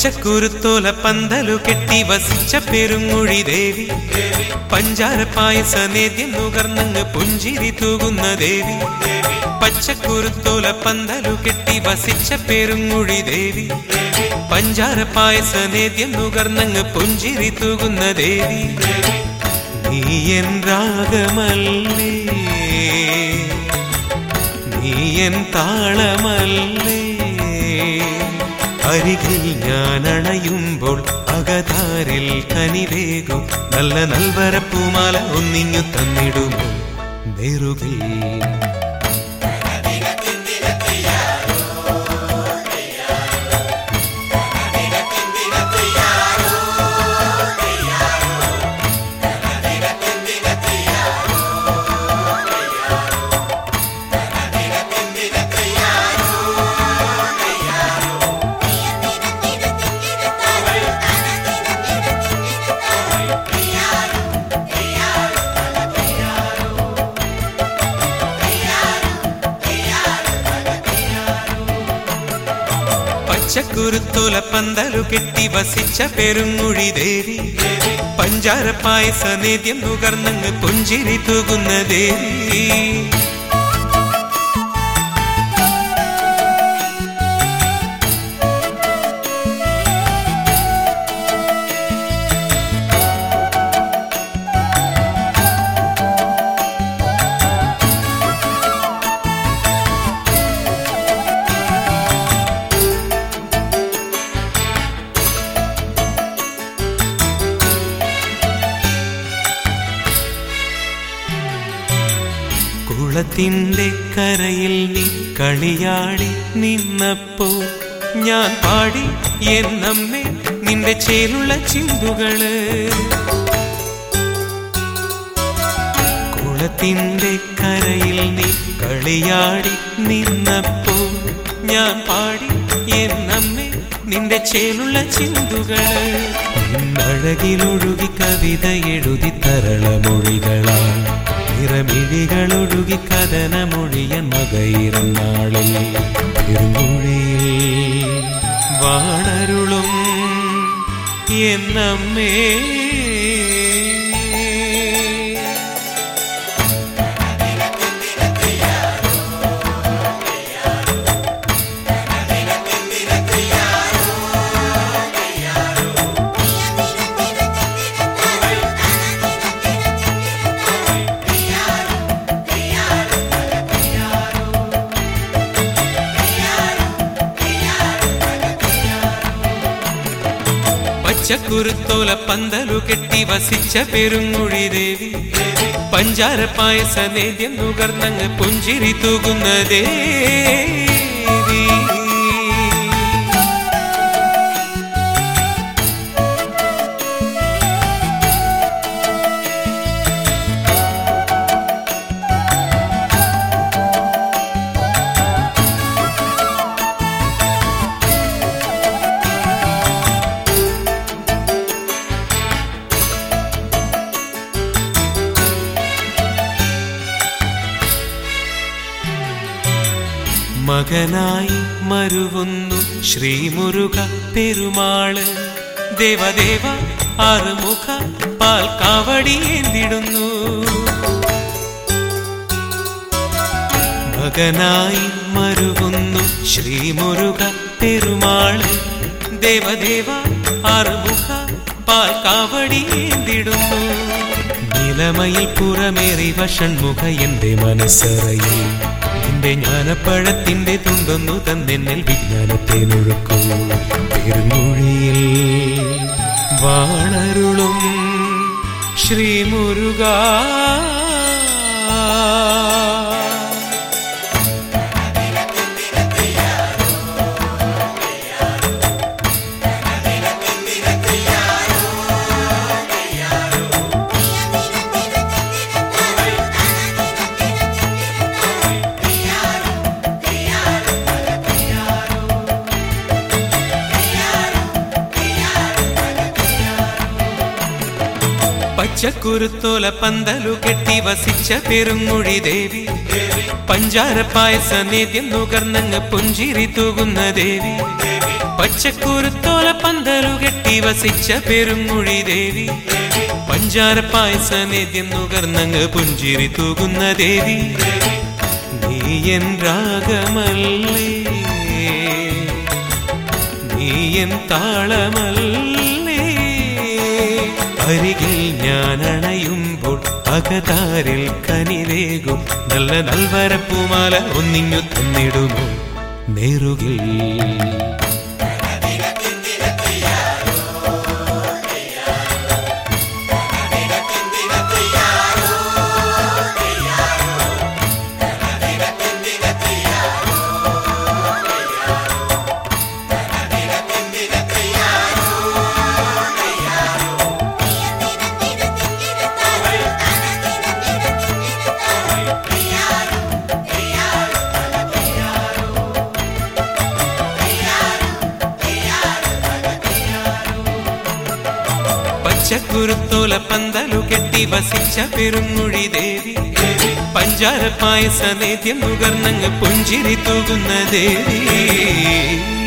പച്ചക്കുരുത്തോല പന്തലു കെട്ടി വസിച്ച പെരുങ്ങുഴി ദേവി പഞ്ചാര പായസ നേദ്യം നുകർന്നങ്ങ് പുഞ്ചിരി തൂകുന്ന ദേവി പച്ചക്കുരുത്തോല പന്തലു കെട്ടി വസിച്ച പെരുങ്ങുഴി ദേവി പഞ്ചാര പായസ നേദ്യം നുകർന്നങ്ങ് പുഞ്ചിരി തൂകുന്ന ദേവി നീ എൻ രാഗമല്ലേ നീ എൻ താളമല്ലേ അരികിൽ ഞാൻ അണയുമ്പോൾ അകതാരിൽ കനിവേകും നല്ല നൽവരപ്പൂമാല ഒന്നിങ്ങു തന്നിടുമോ നെറുകിൽ പച്ചക്കുരുത്തോല പന്തലു കെട്ടി വസിച്ച പെരുങ്ങുഴി ദേവി പഞ്ചാര പായസ നേദ്യം നുകർന്നങ്ങ് പുഞ്ചിരി തൂകുന്ന ദേവി കുളത്തിന്റെ കരയിൽ നീ കളിയാടി നിന്നപ്പോ ഞാൻ പാടി എന്നമ്മേ നിന്റെ ചേലുള്ള ചിന്തുകള് കുളത്തിന്റെ കരയിൽ നീ കളിയാടി നിന്നപ്പോ ഞാൻ പാടി എന്നമ്മേ നിന്റെ ചേലുള്ള ചിന്തുകള് നിന്നഴകിലൊഴുകി കവിത എഴുതി തരളമൊഴികളാ നിറമിഴികളൊഴുകി കഥനമൊഴിയൻ മകയിരുന്നാളിൽ പെരുമൊഴിയിൽ വാണരുളും എന്നമ്മേ പച്ചക്കുരുത്തോല പന്തലു കെട്ടി വസിച്ച പെരുങ്ങുഴി ദേവി പഞ്ചാര പായസ നേദ്യം നുകർന്നങ്ങ് പുഞ്ചിരി തൂകുന്ന ദേവി മകനായി മരുവുന്നു ശ്രീമുരുക പെരുമാള് ദേവദേവ ആറുമുഖ പാൽക്കാവടി എന്തിടുന്നു മകനായി മരുവുന്നു ശ്രീമുരുക പെരുമാള് ദേവദേവ ആറുമുഖ പാൽക്കാവടി എന്തിടുന്നു നിലമയിൽ പുറമേറി വഷൺമുഖ എന്റെ മനസ്സറയിൽ നിന്റെ ജ്ഞാനപ്പഴത്തിന്റെ തുണ്ടൊന്നു തന്നെന്നിൽ വിജ്ഞാനത്തെ നുഴക്കൂ പെരുമൊഴിയിൽ വാണരുളും ശ്രീമുരുക പച്ചക്കുരുത്തോല പന്തലു കെട്ടി വസിച്ച പെരുങ്ങുഴി ദേവി പഞ്ചാര പായസ നേദ്യം നുകർന്നങ്ങ് പുഞ്ചിരി തൂകുന്ന ദേവി പച്ചക്കുരുത്തോല പന്തലു കെട്ടി വസിച്ച പെരുങ്ങുഴി ദേവി പഞ്ചാര പായസ നേദ്യം നുകർന്നങ്ങ് പുഞ്ചിരി തൂകുന്ന ദേവി നീ എൻ രാഗമല്ലേ നീ എൻ താളമല്ലേ അരികിൽ ഞാൻ അണയുമ്പോൾ അകതാരിൽ കനിവേകും നല്ല നൽവരപ്പൂമാല ഒന്നിങ്ങു തന്നിടുമോ നേറുകിൽ പച്ചക്കുരുത്തോല പന്തലു കെട്ടി വസിച്ച പെരുങ്ങുഴി ദേവി പഞ്ചാര പായസ നേദ്യം നുകർന്നങ്ങ് പുഞ്ചിരി തൂകുന്ന ദേവി